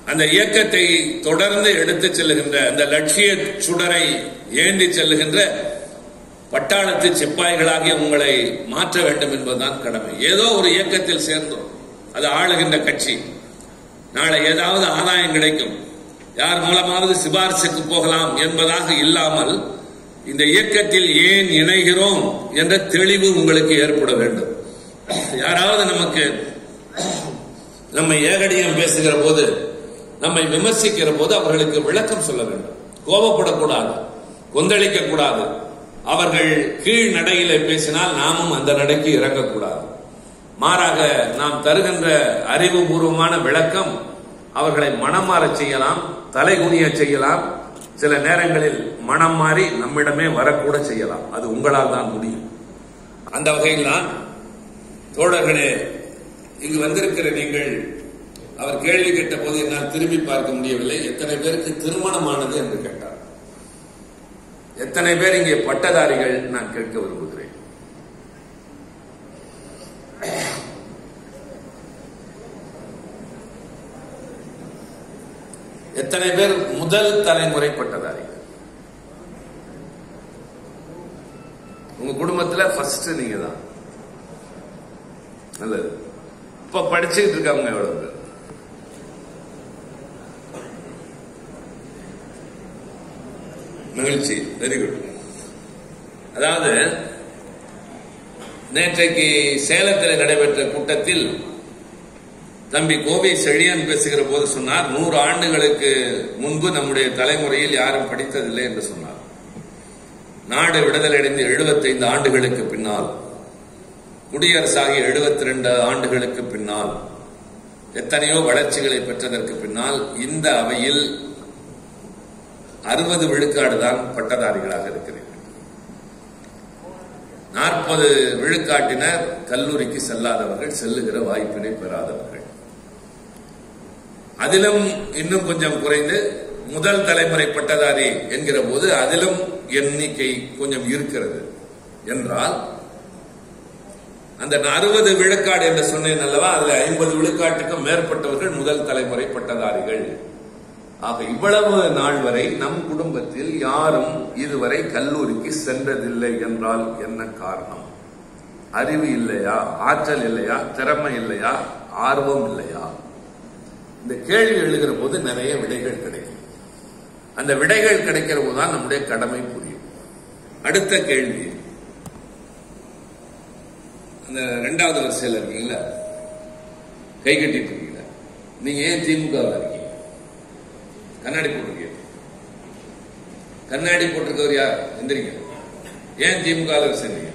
அந்த இயக்கத்தை தொடர்ந்து எடுத்துச் செல்லுகின்ற அந்த லட்சிய சுடரை ஏந்தி செல்லுகின்ற பட்டாளத்து சிப்பாய்களாகிய உங்களை மாற்ற வேண்டும் என்பதுதான் கடமை ஏதோ ஒரு இயக்கத்தில் சேர்ந்தோம் அது ஆளுகின்ற கட்சி நாளை ஏதாவது ஆதாயம் கிடைக்கும் யார் மூலமாவது சிபாரிசுக்கு போகலாம் என்பதாக இல்லாமல் இந்த இயக்கத்தில் ஏன் இணைகிறோம் என்ற தெளிவு உங்களுக்கு ஏற்பட வேண்டும் யாராவது நமக்கு நம்மை ஏகடியம் பேசுகிற போது நம்மை விமர்சிக்கிற போது அவர்களுக்கு விளக்கம் சொல்ல வேண்டும் கோபப்படக்கூடாது கொந்தளிக்க கூடாது அவர்கள் கீழ் நடையில பேசினால் நாமும் அந்த நடைக்கு இறங்கக்கூடாது மாறாக நாம் தருகின்ற அறிவுபூர்வமான விளக்கம் அவர்களை மனம் மாறச் செய்யலாம் தலைகுனிய செய்யலாம் சில நேரங்களில் மனம் மாறி நம்மிடமே வரக்கூட செய்யலாம் அது உங்களால் தான் முடியும் அந்த வகையில் தான் தோழர்களே இங்கு வந்திருக்கிற நீங்கள் அவர் கேள்வி கேட்ட போது என்னால் திரும்பி பார்க்க முடியவில்லை எத்தனை பேருக்கு திருமணமானது என்று கேட்டார் எத்தனை பேர் இங்கே பட்டதாரிகள் நான் கேட்க விரும்புகிறேன் எத்தனை பேர் முதல் தலைமுறை பட்டதாரிகள் உங்க குடும்பத்துல ஃபர்ஸ்ட் நீங்க தான் நல்லது இப்ப படிச்சுக்கிட்டு இருக்காங்க எவ்வளவு பேர் மகிழ்ச்சி வெரி குட் அதாவது நேற்றைக்கு சேலத்தில் நடைபெற்ற கூட்டத்தில் தம்பி கோவை செழியன் பேசுகிற போது சொன்னார் நூறு ஆண்டுகளுக்கு முன்பு நம்முடைய தலைமுறையில் யாரும் படித்ததில்லை என்று சொன்னார் நாடு விடுதலை அடைந்து 75 ஆண்டுகளுக்கு பின்னால் குடியரசாகிய 72 ரெண்டு ஆண்டுகளுக்கு பின்னால் எத்தனையோ வளர்ச்சிகளை பெற்றதற்கு பின்னால் இந்த அவையில் அறுபது விழுக்காடு தான் பட்டதாரிகளாக இருக்கிறீர்கள் நாற்பது விழுக்காட்டினர் கல்லூரிக்கு செல்லாதவர்கள் செல்லுகிற வாய்ப்பினை பெறாதவர்கள் அதிலும் இன்னும் கொஞ்சம் குறைந்து முதல் தலைமுறை பட்டதாரி என்கிற போது அதிலும் எண்ணிக்கை கொஞ்சம் இருக்கிறது என்றால் அந்த அறுபது விழுக்காடு என்று சொன்னேன் அல்லவா அதுல ஐம்பது விழுக்காட்டுக்கும் மேற்பட்டவர்கள் முதல் தலைமுறை பட்டதாரிகள் ஆக இவ்வளவு நாள் வரை நம் குடும்பத்தில் யாரும் இதுவரை கல்லூரிக்கு சென்றதில்லை என்றால் என்ன காரணம் அறிவு இல்லையா ஆற்றல் இல்லையா திறமை இல்லையா ஆர்வம் இல்லையா இந்த கேள்வி எழுகிற போது நிறைய விடைகள் கிடைக்கும் அந்த விடைகள் கிடைக்கிற போதுதான் நம்முடைய கடமை புரியும் அடுத்த கேள்வி அந்த ரெண்டாவது வரிசையில் இருக்கீங்களா கை கட்டிட்டு இருக்கீங்களா நீங்க ஏன் திமுக இருக்கீங்க கண்ணாடி போட்டிருக்கீங்க கண்ணாடி போட்டிருக்கவர் யார் எந்திரிங்க ஏன் திமுக சேர்ந்தீங்க